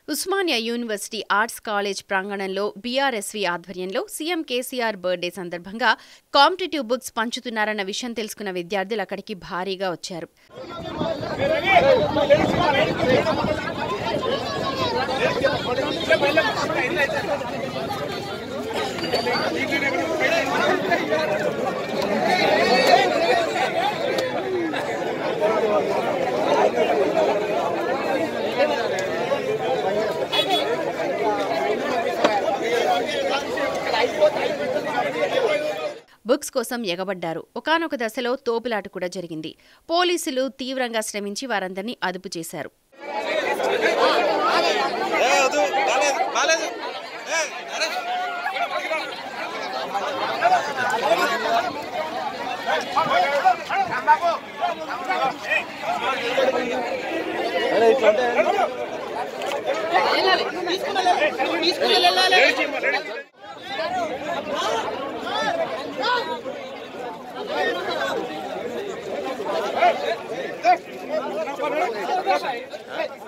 Osmania University Arts College ప్రాంగణంలో BRSV ఆధ్వర్యంలో CM KCR birthday సందర్భంగా కాంపిటేటివ్ బుక్స్ పంచుతున్నారన్న విషయం తెలుసుకున్న విద్యార్థులు అక్కడికి భారీగా వచ్చారు బుక్స్ కోసం ఎగబడ్డారు ఒకానొక దశలో తోపులాట కూడా జరిగింది పోలీసులు తీవ్రంగా శ్రమించి వారందరినీ అదుపు చేశారు ఏ వద్దు బాలేదు బాలేదు ఏ అరే Hey!